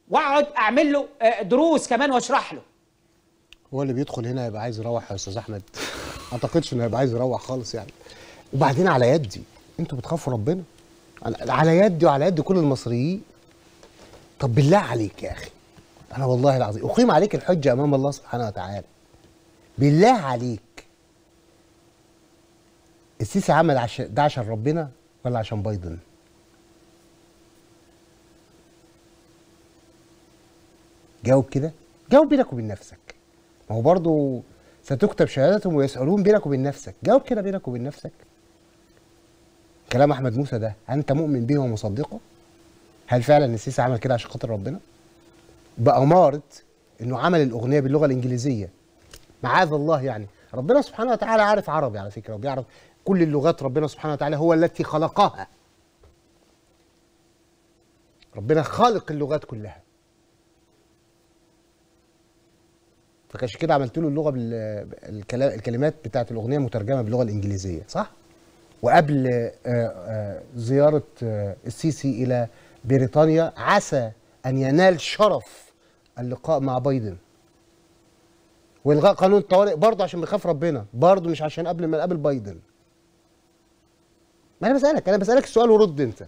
واقعد اعمل له آه، دروس كمان واشرح له هو اللي بيدخل هنا يبقى عايز يروح يا استاذ احمد ما اعتقدش انه هيبقى عايز يروح خالص يعني وبعدين على يدي انتوا بتخافوا ربنا على- على يدي وعلى يد كل المصريين طب بالله عليك يا اخي انا والله العظيم اقيم عليك الحجه امام الله سبحانه وتعالى بالله عليك السيسي عمل عشان ده عشان ربنا ولا عشان بايدن جاوب كده جاوب بينك وبين نفسك ما هو برضو ستكتب شهادتهم ويسألون بينك وبين نفسك جاوب كده بينك وبين نفسك كلام احمد موسى ده انت مؤمن به ومصدقه هل فعلا السيسي عمل كده عشان خاطر ربنا بأمارة انه عمل الاغنيه باللغه الانجليزيه معاذ الله يعني ربنا سبحانه وتعالى عارف عربي على فكره وبيعرف كل اللغات ربنا سبحانه وتعالى هو التي خلقها ربنا خالق اللغات كلها فكانش كده عملت له اللغه بال... الكلا- الكلمات بتاعت الاغنيه مترجمه باللغه الانجليزيه صح وقبل آه، آه، زياره آه، السيسي الى بريطانيا عسى ان ينال شرف اللقاء مع بايدن والغاء قانون الطوارئ برضه عشان بيخاف ربنا برضه مش عشان قبل ما نقابل بايدن ما انا بسالك انا بسالك السؤال ورد انت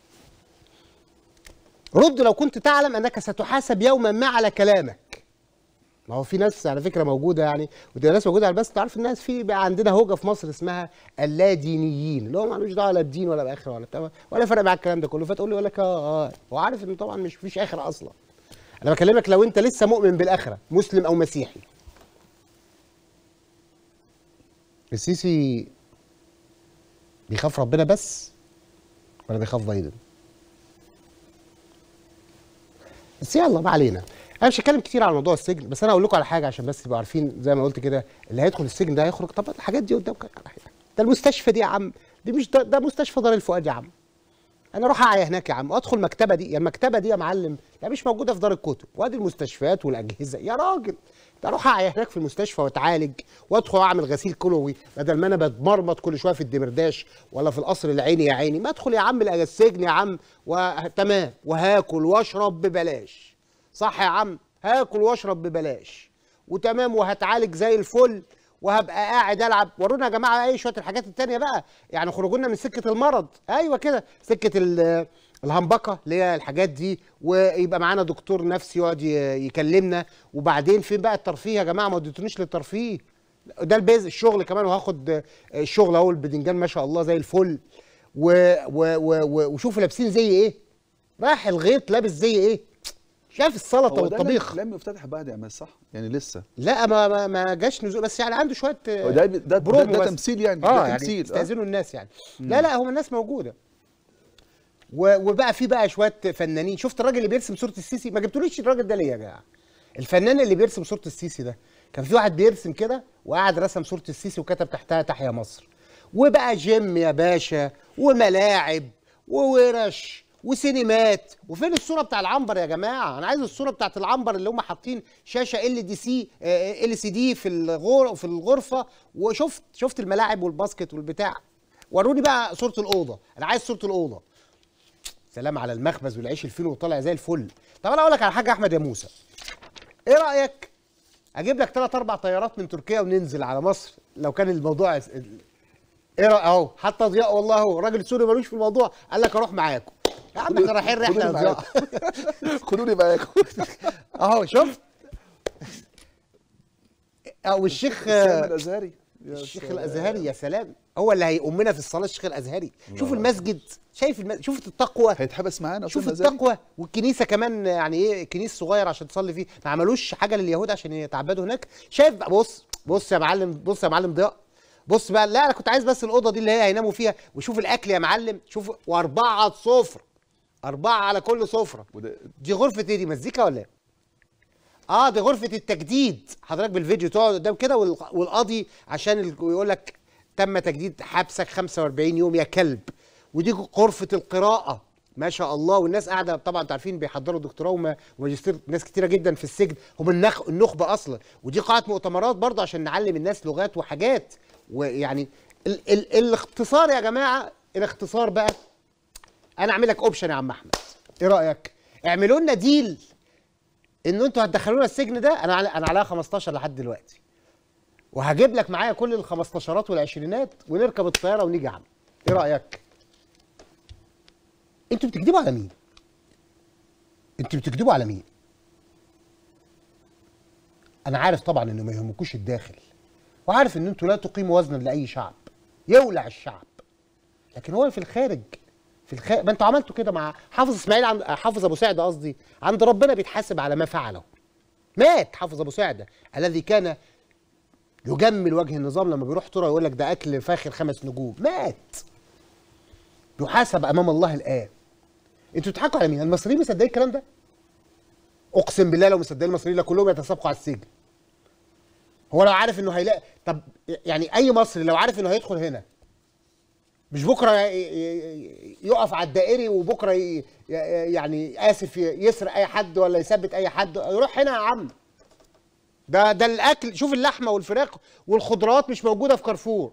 رد لو كنت تعلم انك ستحاسب يوما ما على كلامك ما هو في ناس على فكره موجوده يعني ودي ناس موجوده على بس تعرف الناس في بقى عندنا هوجه في مصر اسمها اللادينيين اللي هو مالوش دعوه لا بدين ولا باخره ولا بتاع ولا فرق معاك الكلام ده كله فتقول لي يقول لك اه اه هو عارف ان طبعا مش فيش اخره اصلا انا بكلمك لو انت لسه مؤمن بالاخره مسلم او مسيحي السيسي بيخاف ربنا بس ولا بيخاف بايدن بس يلا ما علينا انا مش هتكلم كتير على موضوع السجن بس انا اقول لكم على حاجه عشان بس تبقوا عارفين زي ما قلت كده اللي هيدخل السجن ده هيخرج طب الحاجات دي قدامك ده المستشفى دي يا عم دي مش ده, ده مستشفى دار الفؤاد يا عم انا اروح اعيا هناك يا عم وادخل المكتبه دي يا المكتبه دي يا معلم لا مش موجوده في دار الكتب وادي المستشفيات والاجهزه يا راجل ده اروح اعيا هناك في المستشفى واتعالج وادخل اعمل غسيل كلوي بدل ما انا بتمرمط كل شويه في الدمرداش ولا في القصر العيني يا عيني ما ادخل يا عم السجن يا عم وتمام وهاكل واشرب ببلاش صح يا عم هاكل واشرب ببلاش وتمام وهتعالج زي الفل وهبقى قاعد العب ورونا يا جماعه اي شويه الحاجات التانية بقى يعني خرجونا من سكه المرض ايوه كده سكه ال- الهمبكه اللي هي الحاجات دي ويبقى معانا دكتور نفسي يقعد ي- يكلمنا وبعدين فين بقى الترفيه يا جماعه ما اديتونيش للترفيه ده البيز الشغل كمان وهاخد الشغل اهو البدنجان ما شاء الله زي الفل و و و و وشوفوا لابسين زي ايه رايح الغيط لابس زي ايه شايف السلطه هو ده والطبيخ لم يفتتح بعد يا عماد صح؟ يعني لسه لا ما ما, ما جاش نزول بس يعني عنده شويه هو ده ده, ده, برومو ده بس. تمثيل يعني اه ده يعني تمثيل آه. استاذنوا الناس يعني لا لا هم الناس موجوده و- وبقى في بقى شويه فنانين شفت الراجل اللي بيرسم صوره السيسي ما جبتوليش الراجل ده ليه يا جماعه الفنان اللي بيرسم صوره السيسي ده كان في واحد بيرسم كده وقعد رسم صوره السيسي وكتب تحتها تحيا مصر وبقى جيم يا باشا وملاعب وورش وسينمات وفين الصوره بتاع العنبر يا جماعه انا عايز الصوره بتاعت العنبر اللي هم حاطين شاشه ال دي سي ال سي دي في الغور في الغرفه وشفت شفت الملاعب والباسكت والبتاع وروني بقى صوره الاوضه انا عايز صوره الاوضه سلام على المخبز والعيش الفينو وطالع زي الفل طب انا اقول لك على حاجه يا احمد يا موسى ايه رايك اجيب لك ثلاث اربع طيارات من تركيا وننزل على مصر لو كان الموضوع اس- ايه رايك اهو حتى ضياء والله اهو راجل سوري ملوش في الموضوع قال لك اروح معاكم يا عم احنا رايحين رحله يا خدوني ضياء معاكم خدوني معاكم اهو شفت او الشيخ سامي الازهري يا الشيخ سلام. الازهري يا سلام هو اللي هيؤمنا في الصلاه الشيخ الازهري شوف المسجد شايف المسجد شوف التقوى هيتحبس معانا شوف أسامة الأزهري؟ التقوى والكنيسه كمان يعني ايه كنيس صغير عشان تصلي فيه ما عملوش حاجه لليهود عشان يتعبدوا هناك شايف بقى بص بص يا معلم بص يا معلم ضياء بص بقى لا انا كنت عايز بس الاوضه دي اللي هي هيناموا فيها وشوف الاكل يا معلم شوف واربعه سفره اربعه على كل سفره وده دي غرفه ايه دي مزيكا ولا ايه اه دي غرفه التجديد حضرتك بالفيديو تقعد قدام كده والق- والقاضي عشان ال- يقول لك تم تجديد حبسك 45 يوم يا كلب ودي غرفه القراءه ما شاء الله والناس قاعده طبعا انتوا عارفين بيحضروا دكتوراه وما- وماجستير ناس كتيره جدا في السجن هم النخ النخبه اصلا ودي قاعه مؤتمرات برضه عشان نعلم الناس لغات وحاجات ويعني ال ال الاختصار يا جماعه الاختصار بقى انا اعمل لك اوبشن يا عم احمد ايه رايك اعملوا لنا ديل انه انتوا هتدخلونا السجن ده انا على انا عليها 15 لحد دلوقتي وهجيب لك معايا كل ال 15 والعشرينات ونركب الطياره ونيجي يا عم ايه رايك انتوا بتكذبوا على مين انتوا بتكذبوا على مين انا عارف طبعا انه ما يهمكوش الداخل وعارف ان انتوا لا تقيموا وزنا لاي شعب يولع الشعب لكن هو في الخارج في الخارج ما انتوا عملتوا كده مع حافظ اسماعيل عند حافظ ابو سعده قصدي عند ربنا بيتحاسب على ما فعله مات حافظ ابو سعده الذي كان يجمل وجه النظام لما بيروح ترى يقول لك ده اكل فاخر خمس نجوم مات يحاسب امام الله الان انتوا بتضحكوا على مين المصريين مصدقين الكلام ده اقسم بالله لو مصدقين المصريين لا كلهم يتسابقوا على السجن هو لو عارف انه هيلاقي طب يعني اي مصري لو عارف انه هيدخل هنا مش بكره ي- ي- يقف على الدائري وبكره ي- ي- يعني اسف يسرق اي حد ولا يثبت اي حد يروح هنا يا عم ده ده الاكل شوف اللحمه والفراخ والخضروات مش موجوده في كارفور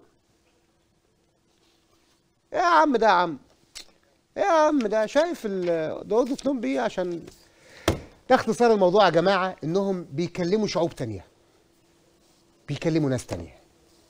إيه يا عم ده يا عم إيه يا عم ده شايف ال- ده اوضه نوم بيه عشان ده اختصار الموضوع يا جماعه انهم بيكلموا شعوب تانية بيكلموا ناس تانية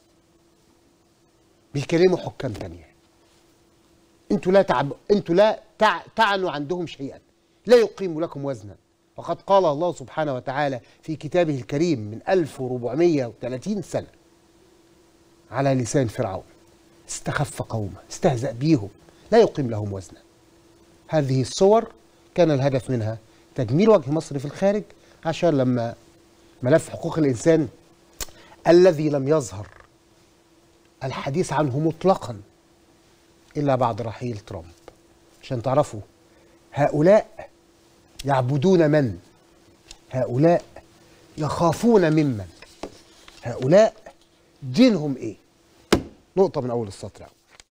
بيكلموا حكام تانية انتوا لا تعب انتوا لا تع... تعنوا عندهم شيئا لا يقيم لكم وزنا وقد قال الله سبحانه وتعالى في كتابه الكريم من 1430 سنة على لسان فرعون استخف قومه استهزأ بيهم لا يقيم لهم وزنا هذه الصور كان الهدف منها تجميل وجه مصر في الخارج عشان لما ملف حقوق الإنسان الذي لم يظهر الحديث عنه مطلقا إلا بعد رحيل ترامب عشان تعرفوا هؤلاء يعبدون من هؤلاء يخافون ممن هؤلاء دينهم ايه نقطة من أول السطر